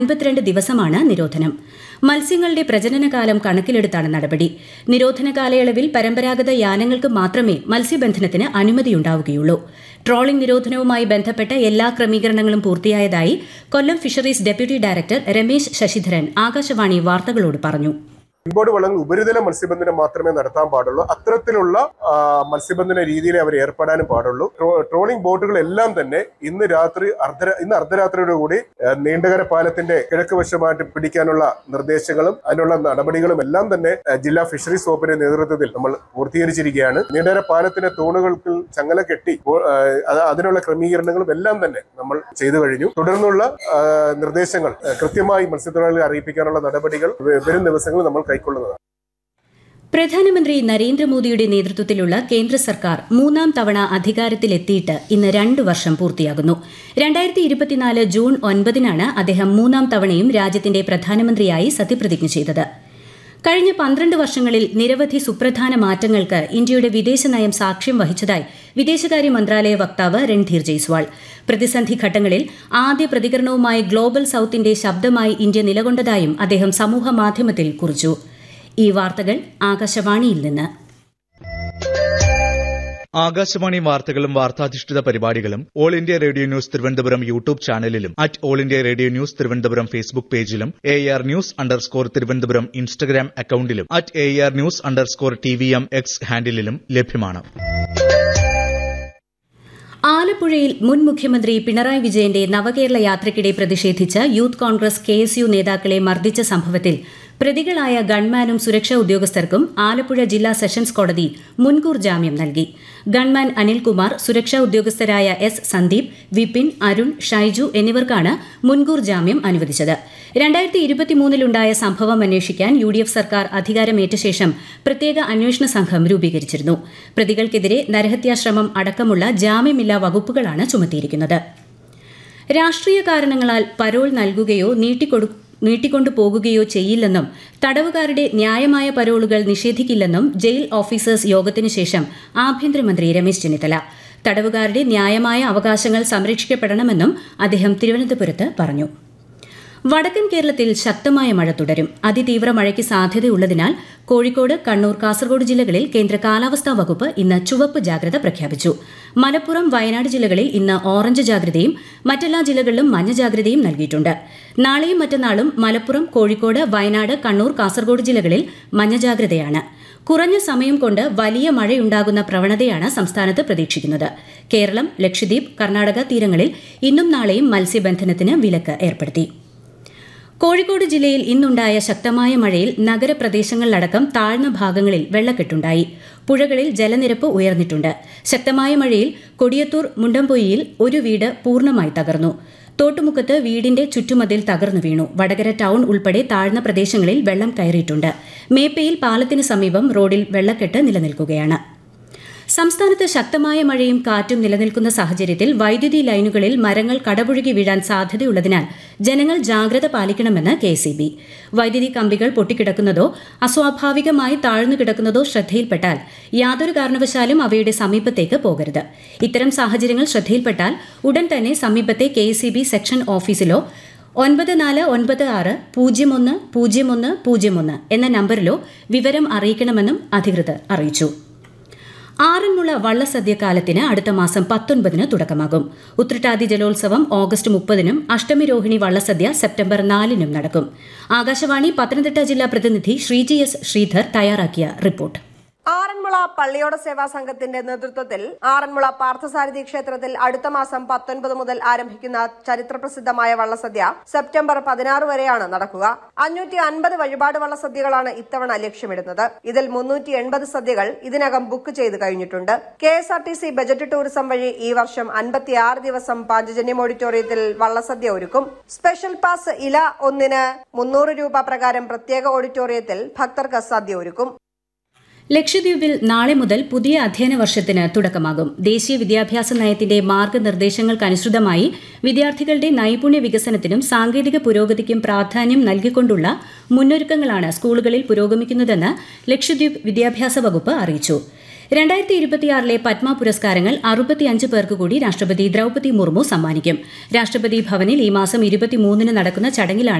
അൻപത്തിരണ്ട് ദിവസമാണ് നിരോധനം മത്സ്യങ്ങളുടെ പ്രജനനകാലം കണക്കിലെടുത്താണ് നടപടി നിരോധന കാലയളവിൽ പരമ്പരാഗത യാനങ്ങൾക്ക് മാത്രമേ മത്സ്യബന്ധനത്തിന് അനുമതിയുണ്ടാവുകയുള്ളൂ ട്രോളിംഗ് നിരോധനവുമായി ബന്ധപ്പെട്ട എല്ലാ ക്രമീകരണങ്ങളും പൂർത്തിയായതായി Kollam fisheries deputy director Ramesh Sasidharan Akashvani വാർത്തകളോട് പറഞ്ഞു ഇൻബോർഡ് വള്ളങ്ങൾ ഉപരിതല മത്സ്യബന്ധനം മാത്രമേ നടത്താൻ പാടുള്ളൂ അത്തരത്തിലുള്ള ആ, മത്സ്യബന്ധന രീതിയിൽ അവർ ഏർപ്പെടാനും പാടുള്ളൂ ട്രോ- ട്രോളിംഗ് ബോട്ടുകളെല്ലാം തന്നെ ഇന്ന് രാത്രി അർദ്ധ ഇന്ന് അർദ്ധരാത്രിയോട് കൂടി ആ, നീണ്ടകര പാലത്തിന്റെ കിഴക്ക് വശമായിട്ട് പിടിക്കാനുള്ള നിർദ്ദേശങ്ങളും അതിനുള്ള നടപടികളും എല്ലാം തന്നെ ആ, ജില്ലാ ഫിഷറീസ് വകുപ്പിന്റെ നേതൃത്വത്തിൽ നമ്മൾ പൂർത്തീകരിച്ചിരിക്കുകയാണ് നീണ്ടകര പാലത്തിന്റെ തൂണുകൾക്ക് ചങ്ങല കെട്ടി ബോ- ആ, അത് അതിനുള്ള ക്രമീകരണങ്ങളും എല്ലാം തന്നെ നമ്മൾ ചെയ്തു കഴിഞ്ഞു തുടർന്നുള്ള ആ, നിർദ്ദേശങ്ങൾ ആ, കൃത്യമായി മത്സ്യത്തൊഴിലാളികളെ അറിയിപ്പിക്കാനുള്ള നടപടികൾ വ- വരും ദിവസങ്ങളിൽ നമ്മൾ കൈക്കൊള്ളുന്നതാണ് പ്രധാനമന്ത്രി നരേന്ദ്രമോദിയുടെ നേതൃത്വത്തിലുള്ള കേന്ദ്ര സർക്കാർ മൂന്നാം തവണ അധികാരത്തിലെത്തിയിട്ട് ഇന്ന് രണ്ട് വർഷം പൂർത്തിയാകുന്നു രണ്ടായിരത്തി ഇരുപത്തിനാല് ജൂൺ ഒൻപതിനാണ് അദ്ദേഹം മൂന്നാം തവണയും രാജ്യത്തിന്റെ പ്രധാനമന്ത്രിയായി സത്യപ്രതിജ്ഞ ചെയ്തത് കഴിഞ്ഞ പന്ത്രണ്ട് വർഷങ്ങളിൽ നിരവധി സുപ്രധാന മാറ്റങ്ങൾക്ക് ഇന്ത്യയുടെ വിദേശ നയം സാക്ഷ്യം വഹിച്ചതായി വിദേശകാര്യ മന്ത്രാലയ വക്താവ് രൺധീർ ജയ്സ്വാൾ പ്രതിസന്ധി ഘട്ടങ്ങളിൽ ആദ്യ പ്രതികരണവുമായി ഗ്ലോബൽ സൌത്തിന്റെ ശബ്ദമായി ഇന്ത്യ നിലകൊണ്ടതായും അദ്ദേഹം സമൂഹ മാധ്യമത്തിൽ കുറിച്ചു ഈ വാർത്തകൾ ആകാശവാണിയിൽ നിന്ന് ആകാശവാണി വാർത്തകളും വാർത്താധിഷ്ഠിത പരിപാടികളും all India radio news Thiruvananthapuram YouTube ചാനലിലും at all India radio news Thiruvananthapuram Facebook പേജിലും A R news underscore Thiruvananthapuram Instagram അക്കൌണ്ടിലും at A R news underscore T V M X ഹാൻഡിലും ലഭ്യമാണ് ആലപ്പുഴയിൽ മുൻ മുഖ്യമന്ത്രി പിണറായി വിജയന്റെ നവകേരള യാത്രയ്ക്കിടെ പ്രതിഷേധിച്ച് youth congress K S U നേതാക്കളെ മർദ്ദിച്ച സംഭവത്തിൽ പ്രതികളായ ഗൺമാനും സുരക്ഷാ ഉദ്യോഗസ്ഥർക്കും ആലപ്പുഴ ജില്ലാ സെഷൻസ് കോടതി മുൻകൂർ ജാമ്യം നൽകി ഗൺമാൻ അനിൽകുമാർ സുരക്ഷാ ഉദ്യോഗസ്ഥരായ എസ് സന്ദീപ് വിപിൻ അരുൺ ഷൈജു എന്നിവർക്കാണ് മുൻകൂർ ജാമ്യം അനുവദിച്ചത് രണ്ടായിരത്തി ഇരുപത്തിമൂന്നിലുണ്ടായ സംഭവം അന്വേഷിക്കാൻ യു ഡി എഫ് സർക്കാർ അധികാരമേറ്റ ശേഷം പ്രത്യേക അന്വേഷണ സംഘം രൂപീകരിച്ചിരുന്നു പ്രതികൾക്കെതിരെ നരഹത്യാശ്രമം അടക്കമുള്ള ജാമ്യമില്ലാ വകുപ്പുകളാണ് ചുമത്തിയിരിക്കുന്നത് രാഷ്ട്രീയ കാരണങ്ങളാൽ പരോൾ നൽകുകയോ നീട്ടിക്കൊടു നീട്ടിക്കൊണ്ടു പോകുകയോ ചെയ്യില്ലെന്നും തടവുകാരുടെ ന്യായമായ പരോളുകൾ നിഷേധിക്കില്ലെന്നും ജയിൽ ഓഫീസേഴ്സ് യോഗത്തിനു ശേഷം ആഭ്യന്തരമന്ത്രി രമേശ് ചെന്നിത്തല തടവുകാരുടെ ന്യായമായ അവകാശങ്ങൾ സംരക്ഷിക്കപ്പെടണമെന്നും അദ്ദേഹം തിരുവനന്തപുരത്ത് പറഞ്ഞു വടക്കൻ കേരളത്തിൽ ശക്തമായ മഴ തുടരും അതിതീവ്ര മഴയ്ക്ക് സാധ്യതയുള്ളതിനാൽ കോഴിക്കോട് കണ്ണൂർ കാസർഗോഡ് ജില്ലകളിൽ കേന്ദ്ര കാലാവസ്ഥാ വകുപ്പ് ഇന്ന് ചുവപ്പ് ജാഗ്രത പ്രഖ്യാപിച്ചു മലപ്പുറം വയനാട് ജില്ലകളിൽ ഇന്ന് ഓറഞ്ച് ജാഗ്രതയും മറ്റെല്ലാ ജില്ലകളിലും മഞ്ഞ ജാഗ്രതയും നൽകിയിട്ടുണ്ട് നാളെയും മറ്റന്നാളും മലപ്പുറം കോഴിക്കോട് വയനാട് കണ്ണൂർ കാസർഗോഡ് ജില്ലകളിൽ മഞ്ഞ ജാഗ്രതയാണ് കുറഞ്ഞ സമയം കൊണ്ട് വലിയ മഴയുണ്ടാകുന്ന പ്രവണതയാണ് സംസ്ഥാനത്ത് പ്രതീക്ഷിക്കുന്നത് കേരളം ലക്ഷദ്വീപ് കർണാടക തീരങ്ങളിൽ ഇന്നും നാളെയും മത്സ്യബന്ധനത്തിന് വിലക്ക് ഏർപ്പെടുത്തി കോഴിക്കോട് ജില്ലയിൽ ഇന്നുണ്ടായ ശക്തമായ മഴയിൽ നഗരപ്രദേശങ്ങളിലടക്കം താഴ്ന്ന ഭാഗങ്ങളിൽ വെള്ളക്കെട്ടുണ്ടായി പുഴകളിൽ ജലനിരപ്പ് ഉയർന്നിട്ടുണ്ട് ശക്തമായ മഴയിൽ കൊടിയത്തൂർ മുണ്ടംപൊയ്യിൽ ഒരു വീട് പൂർണ്ണമായി തകർന്നു തോട്ടുമുക്കത്ത് വീടിന്റെ ചുറ്റുമതിൽ തകർന്നു വീണു വടകര ടൗൺ ഉൾപ്പെടെ താഴ്ന്ന പ്രദേശങ്ങളിൽ വെള്ളം കയറിയിട്ടുണ്ട് മേപ്പയിൽ പാലത്തിന് സമീപം റോഡിൽ വെള്ളക്കെട്ട് നിലനിൽക്കുകയാണ് സംസ്ഥാനത്ത് ശക്തമായ മഴയും കാറ്റും നിലനിൽക്കുന്ന സാഹചര്യത്തിൽ വൈദ്യുതി ലൈനുകളിൽ മരങ്ങൾ കടപുഴകി വീഴാൻ സാധ്യതയുള്ളതിനാൽ ജനങ്ങൾ ജാഗ്രത പാലിക്കണമെന്ന് കെ സി ബി വൈദ്യുതി കമ്പികൾ പൊട്ടിക്കിടക്കുന്നതോ അസ്വാഭാവികമായി താഴ്ന്നു കിടക്കുന്നതോ ശ്രദ്ധയിൽപ്പെട്ടാൽ യാതൊരു കാരണവശാലും അവയുടെ സമീപത്തേക്ക് പോകരുത് ഇത്തരം സാഹചര്യങ്ങൾ ശ്രദ്ധയിൽപ്പെട്ടാൽ ഉടൻ തന്നെ സമീപത്തെ കെ സെക്ഷൻ ഓഫീസിലോ ഒൻപത് നാല് ഒൻപത് ആറ് പൂജ്യം ഒന്ന് പൂജ്യം ഒന്ന് പൂജ്യം ഒന്ന് എന്ന നമ്പറിലോ വിവരം അറിയിക്കണമെന്നും അധികൃതർ അറിയിച്ചു ആറന്മുള വള്ളസദ്യ കാലത്തിന് അടുത്ത മാസം പത്തൊൻപതിന് തുടക്കമാകും ഉത്രട്ടാതി ജലോത്സവം ഓഗസ്റ്റ് മുപ്പതിനും അഷ്ടമി രോഹിണി വള്ളസദ്യ സെപ്റ്റംബർ നാലിനും നടക്കും ആകാശവാണി പത്തനംതിട്ട ജില്ലാ പ്രതിനിധി ശ്രീജി എസ് ശ്രീധർ തയ്യാറാക്കിയ റിപ്പോർട്ട് ആറന്മുള പള്ളിയോട സേവാ സംഘത്തിന്റെ നേതൃത്വത്തിൽ ആറന്മുള പാർത്ഥസാരഥി ക്ഷേത്രത്തിൽ അടുത്ത മാസം പത്തൊൻപത് മുതൽ ആരംഭിക്കുന്ന ചരിത്രപ്രസിദ്ധമായ വള്ളസദ്യ സെപ്റ്റംബർ പതിനാറ് വരെയാണ് നടക്കുക അഞ്ഞൂറ്റി അൻപത് വഴിപാട് വള്ളസദ്യകളാണ് ഇത്തവണ ലക്ഷ്യമിടുന്നത് ഇതിൽ മുന്നൂറ്റി എൺപത് സദ്യകൾ ഇതിനകം ബുക്ക് ചെയ്ത് കഴിഞ്ഞിട്ടുണ്ട് K S R T C budget tourism വഴി ഈ വർഷം അൻപത്തിയാറ് ദിവസം പാഞ്ചജന്യം ഓഡിറ്റോറിയത്തിൽ വള്ളസദ്യ ഒരുക്കും സ്പെഷ്യൽ പാസ് ഇല ഒന്നിന് മുന്നൂറ് രൂപ പ്രകാരം പ്രത്യേക ഓഡിറ്റോറിയത്തിൽ ഭക്തർക്ക് സദ്യ ഒരുക്കും ലക്ഷദ്വീപിൽ നാളെ മുതൽ പുതിയ അധ്യയന വർഷത്തിന് തുടക്കമാകും ദേശീയ വിദ്യാഭ്യാസ നയത്തിന്റെ മാർഗനിർദ്ദേശങ്ങൾക്കനുസൃതമായി വിദ്യാർത്ഥികളുടെ നൈപുണ്യ വികസനത്തിനും സാങ്കേതിക പുരോഗതിക്കും പ്രാധാന്യം നൽകിക്കൊണ്ടുള്ള മുന്നൊരുക്കങ്ങളാണ് സ്കൂളുകളിൽ പുരോഗമിക്കുന്നതെന്ന് ലക്ഷദ്വീപ് വിദ്യാഭ്യാസ വകുപ്പ് അറിയിച്ചു രണ്ടായിരത്തി ഇരുപത്തിയാറിലെ പത്മ പുരസ്കാരങ്ങൾ അറുപത്തിയഞ്ച് പേർക്ക് കൂടി രാഷ്ട്രപതി ദ്രൌപതി മുർമു സമ്മാനിക്കും രാഷ്ട്രപതി ഭവനിൽ ഈ മാസം ഇരുപത്തിമൂന്നിന് നടക്കുന്ന ചടങ്ങിലാണ്